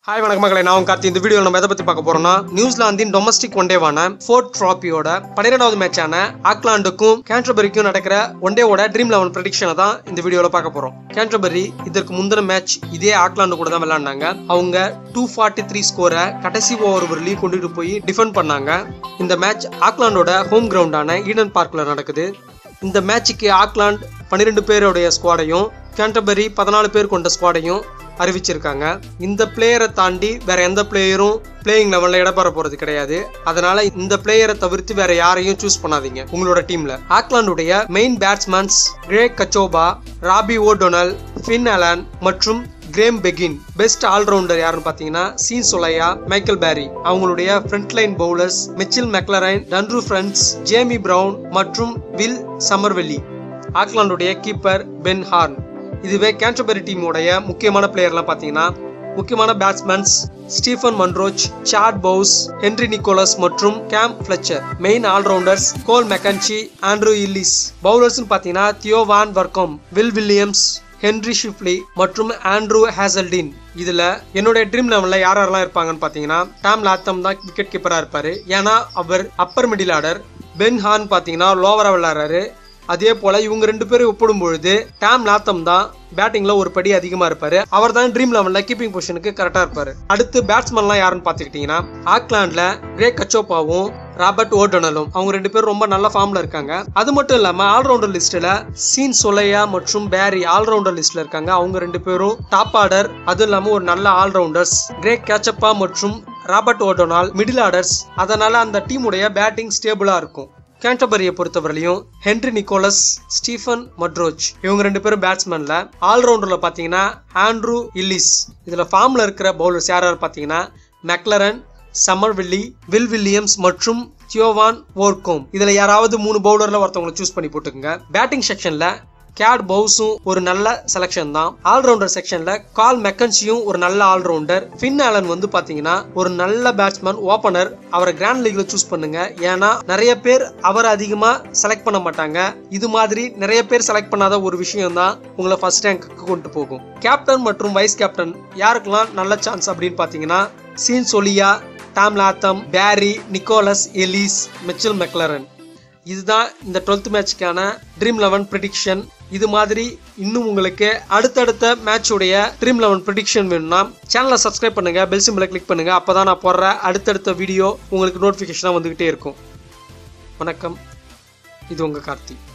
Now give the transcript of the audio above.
hi வணக்கம் மக்களை நான் உங்க கார்த்தி இந்த வீடியோவில் நம்ம எதை பத்தி பார்க்க போறோம்னா நியூசிலாந்தின் டொமஸ்டிக் ஒன்டேவான ஃபோர்ட் ட்ராபியோட பன்னிரெண்டாவது மேட்சான ஆக்லாண்டுக்கும் கேன்ட்ரபரிக்கும் நடக்கிற ஒன்டேவோட ட்ரீம் லெவன் ப்ரெடிக்ஷனை தான் இந்த வீடியோவில் பார்க்க போறோம் கேன்ட்ரபரி இதற்கு முந்தின மேட்ச் இதே ஆக்லாண்டு கூட தான் விளையாடினாங்க அவங்க டூ ஃபார்ட்டி த்ரீ ஸ்கோரை கடைசி ஓவர் ஒரு லீக் கொண்டுட்டு போய் டிஃபெண்ட் பண்ணாங்க இந்த மேட்ச் ஆக்லாண்டோட ஹோம் கிரவுண்டான ஈடன் பார்க்ல நடக்குது இந்த மேட்சுக்கு ஆக்லாந்து பன்னிரெண்டு பேருடைய ஸ்குவாடையும் கேன்டபரி பதினாலு பேர் கொண்ட ஸ்குவாடையும் அறிவிச்சிருக்காங்க இந்த பிளேயரை தாண்டி வேற எந்த பிளேயரும் பிளேயிங் லெவல்ல இடம்பெற போறது கிடையாது அதனால இந்த பிளேயரை தவிர்த்து வேற யாரையும் சூஸ் பண்ணாதீங்க உங்களோட டீம்ல ஆக்லாண்டுடைய main batsmen Craig Cachopa Robbie O'Donnell Finn Allen மற்றும் கிரேம் பெகின் பெஸ்ட் ஆல்ரவுண்டர் யாருன்னு பாத்தீங்கன்னா சீன் சொலையா மைக்கேல் பேரி அவங்களுடைய front line bowlers Mitchell McClenaghan டன்ரு ஃப்ரெண்ட்ஸ் ஜேமி பிரவுன் மற்றும் வில் சமர்வெல்லி ஆக்லாண்டுடைய கீப்பர் பென் ஹார்ன் இதுவே கேன்டர்பரி டீமுடைய முக்கியமான பிளேயர்லாம் பார்த்தீங்கன்னா முக்கியமான batsmen Stephen Murdoch Chad Bowes Henry Nicholls மற்றும் Cam Fletcher main allrounders Cole McConchie Andrew Ellis பவுலர்ஸ்னு பார்த்தீங்கன்னா தியோ வான் வர்க்கம் வில் வில்லியம்ஸ் ஹென்ரி ஷிப்லி மற்றும் ஆண்ட்ரூ ஹேசல்டின் இதுல என்னுடைய ட்ரீம் லெவல்ல யார் யாரெல்லாம் இருப்பாங்கன்னு பாத்தீங்கன்னா டாம் லாத்தம் தான் விக்கெட் கீப்பரா இருப்பாரு ஏன்னா அவர் upper middle order Ben Horne பாத்தீங்கன்னா லோவரா விளையாடுறாரு அதே போல இவங்க ரெண்டு பேரும் ஒப்பிடும் பொழுது டாம் லாத்தம் தான் பேட்டிங்ல ஒரு படி அதிகமா இருப்பாரு அவர் தான் ட்ரீம் லெவல்ல கீப்பிங் பொசிஷனுக்கு கரெக்டா இருப்பாரு அடுத்து பேட்ஸ்மேன்லாம் யாருன்னு பாத்துக்கிட்டீங்கன்னா ஆக்லாண்ட்ல கிரே கச்சோப்பாவும் ராபர்ட் ஓடனலும் அவங்க ரெண்டு பேரும் ரொம்ப நல்ல ஃபார்ம்ல இருக்காங்க அது மட்டும் இல்லாம ஆல்ரவுண்டர் லிஸ்ட்ல சீன் சொலையா மற்றும் பேரி ஆல்ரவுண்டர் லிஸ்ட்ல இருக்காங்க அவங்க ரெண்டு பேரும் டாப் ஆர்டர் அதுவும் இல்லாம ஒரு நல்ல ஆல்ரவுண்டர்ஸ் கிரே கேச்சப்பா மற்றும் ராபர்ட் ஓடோனால் மிடில் ஆர்டர்ஸ் அதனால அந்த டீமுடைய பேட்டிங் ஸ்டேபிளா இருக்கும் கேண்டபரியை பொறுத்தவரையிலையும் ஹென்ரி நிக்கோலஸ் ஸ்டீஃபன் மட்ரோச் இவங்க ரெண்டு பேரும் பேட்ஸ்மேன்ல ஆல்ரவுண்டர்ல பாத்தீங்கன்னா ஆண்ட்ரூ இல்லிஸ் இதுல ஃபார்ம்ல இருக்கிற பவுலர்ஸ் யார் யார் பாத்தீங்கன்னா மெக்லரன் சமர்வில்லி வில் வில்லியம்ஸ் மற்றும் தியோவான் ஓர்கோம் இதுல யாராவது மூணு பவுலர்ல ஒருத்தவங்களை சூஸ் பண்ணி போட்டுக்கோங்க பேட்டிங் செக்ஷன்ல கேட் பவுஸும் ஒரு நல்ல செலெக்ஷன் தான் ஆல்ரவுண்டர் செக்ஷன்ல கால் மெக்கன்சியும் ஒரு நல்ல ஆல்ரவுண்டர் ஃபின் ஆலன் வந்து பாத்தீங்கன்னா ஒரு நல்ல பேட்ஸ்மேன் ஓபனர் அவரை கிராண்ட் லீக்ல சூஸ் பண்ணுங்க ஏன்னா நிறைய பேர் அவரை அதிகமா செலக்ட் பண்ண மாட்டாங்க இது மாதிரி நிறைய பேர் செலக்ட் பண்ணாத ஒரு விஷயம் தான் உங்களை ஃபர்ஸ்ட் ரேங்க்கு கொண்டு போகும் கேப்டன் மற்றும் வைஸ் கேப்டன் யாருக்கெல்லாம் நல்ல சான்ஸ் அப்படின்னு பாத்தீங்கன்னா Sean Solia Tom Latham Barry Nicholls Ellis Mitchell McClenaghan இதுதான் இந்த டுவெல்த் மேட்ச்க்கான ட்ரீம் லெவன் ப்ரிடிக்ஷன் இது மாதிரி இன்னும் உங்களுக்கு அடுத்தடுத்த மேட்சுடைய ட்ரீம் லெவன் ப்ரிடிக்ஷன் வேணும்னா சேனலை சப்ஸ்கிரைப் பண்ணுங்க பெல் சிம்பிளை கிளிக் பண்ணுங்க அப்பதான் நான் போடுற அடுத்தடுத்த வீடியோ உங்களுக்கு நோட்டிஃபிகேஷனாக வந்துகிட்டே இருக்கும் வணக்கம் இது உங்க கார்த்தி